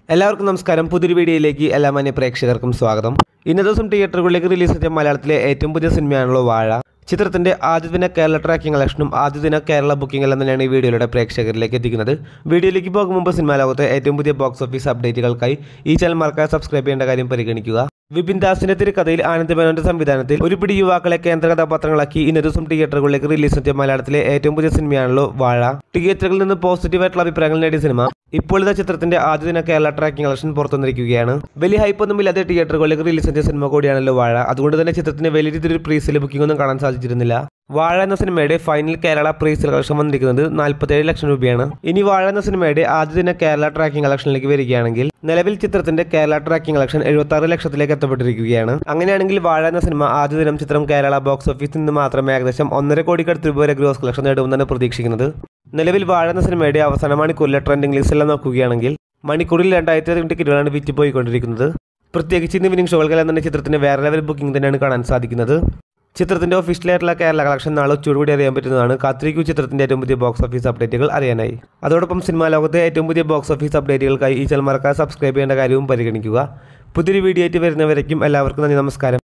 എല്ലാവർക്കും നമസ്കാരം പുതിയൊരു വീഡിയോയിലേക്ക് എല്ലാ മാന്യ പ്രേക്ഷകർക്കും സ്വാഗതം ഇന്നത്തെ ദിവസം തിയേറ്ററുകളിലേക്ക് റിലീസ് ചെയ്ത മലയാളത്തിലെ ഏറ്റവും പുതിയ സിനിമയാണല്ലോ വാഴ ചിത്രത്തിന്റെ ആദ്യ ദിന കേരള ട്രാക്കിംഗ് കളക്ഷനും ആദ്യ ദിന കേരള ബുക്കിംഗ് എല്ലാം തന്നെയാണ് ഈ വീഡിയോയിലൂടെ പ്രേക്ഷകരിലേക്ക് എത്തിക്കുന്നത് വീഡിയോയിലേക്ക് പോകും മുമ്പ് സിനിമാ ലോകത്തെ ഏറ്റവും പുതിയ ബോക്സ് ഓഫീസ് അപ്ഡേറ്റുകൾക്കായി ഈ ചാനൽ മറക്കാതെ സബ്സ്ക്രൈബ് ചെയ്യേണ്ട കാര്യം പരിഗണിക്കുക വിപിൻ ദാസിന്റെ തിരക്കഥയിൽ ആനന്ദ് മേനോന്റെ സംവിധാനത്തിൽ ഒരു പിടി യുവാക്കളെ കേന്ദ്ര കഥാപാത്രങ്ങളാക്കി ഇന്നേ ദിവസം തിയേറ്ററുകളിലേക്ക് റിലീസ് ചെയ്ത മലയാളത്തിലെ ഏറ്റവും പുതിയ സിനിമയാണല്ലോ വാഴ തിയേറ്ററുകളിൽ നിന്ന് പോസിറ്റീവായിട്ടുള്ള അഭിപ്രായങ്ങൾ നേടിയ സിനിമ ഇപ്പോൾ ഇതാ ചിത്രത്തിന്റെ ആദ്യ ദിന കേരള ട്രാക്കിംഗ് കളക്ഷൻ പുറത്തുവന്നിരിക്കുകയാണ് വലിയ ഹൈപ്പൊന്നുമില്ലാതെ തിയേറ്ററുകളിലേക്ക് റിലീസ് ചെയ്ത സിനിമ കൂടിയാണല്ലോ വാഴ അതുകൊണ്ട് തന്നെ ചിത്രത്തിന് വലിയ രീതിയിൽ പ്രീസിൽ ബുക്കിംഗ് ഒന്നും കാണാൻ സാധിച്ചിരുന്നില്ല വാഴ എന്ന സിനിമയുടെ ഫൈനൽ കേരള പ്രീസിൽ കളക്ഷൻ വന്നിരിക്കുന്നത് നാൽപ്പത്തേഴ് ലക്ഷം രൂപയാണ് ഇനി വാഴ എന്ന സിനിമയുടെ ആദ്യ ദിന കേരള ട്രാക്കിംഗ് കളക്ഷനിലേക്ക് വരികയാണെങ്കിൽ നിലവിൽ ചിത്രത്തിന്റെ കേരള ട്രാക്കിംഗ് കളക്ഷൻ എഴുപത്തി ആറ് ലക്ഷത്തിലേക്ക് എത്തപ്പെട്ടിരിക്കുകയാണ് അങ്ങനെയാണെങ്കിൽ വാഴ എന്ന സിനിമ ആദ്യ ദിനം ചിത്രം കേരള ബോക്സ് ഓഫീസിൽ നിന്ന് മാത്രം ഏകദേശം ഒന്നര കോടിക്കടുത്ത് രൂപ വരെ ഗ്രോസ് കളക്ഷൻ നേടുമെന്നാണ് പ്രതീക്ഷിക്കുന്നത് നിലവിൽ വാഴ എന്ന സിനിമയുടെ അവസാന മണിക്കൂറിലെ ട്രെൻഡിംഗ് ലിസ്റ്റെല്ലാം നോക്കുകയാണെങ്കിൽ മണിക്കൂറിൽ രണ്ടായിരത്തി അധികം ടിക്കറ്റുകളാണ് വിറ്റ് പോയിക്കൊണ്ടിരിക്കുന്നത് പ്രത്യേകിച്ച് ഇന്ന് ഇവനിംഗ് ഷോകൾക്കെല്ലാം തന്നെ ചിത്രത്തിന് വേറെ ലെവൽ ബുക്കിംഗ് തന്നെയാണ് കാണാൻ സാധിക്കുന്നത് ചിത്രത്തിന്റെ ഒഫീഷ്യലായിട്ടുള്ള കേരള കളക്ഷൻ നാളെ ഉച്ചയോടുകൂടി അറിയാൻ പറ്റുന്നതാണ് കാത്തിരിക്കൂ ചിത്രത്തിന്റെ ഏറ്റവും പുതിയ ബോക്സ് ഓഫീസ് അപ്ഡേറ്റുകൾ അറിയാനായി അതോടൊപ്പം സിനിമാ ലോകത്തെ ഏറ്റവും പുതിയ ബോക്സ് ഓഫീസ് അപ്ഡേറ്റുകൾക്കായി ഈ ചാനൽ മറക്കാതെ സബ്സ്ക്രൈബ് ചെയ്യേണ്ട കാര്യവും പരിഗണിക്കുക പുതിയൊരു വീഡിയോ ആയിട്ട് വരുന്നവരേക്കും എല്ലാവർക്കും നന്ദി നമസ്കാരം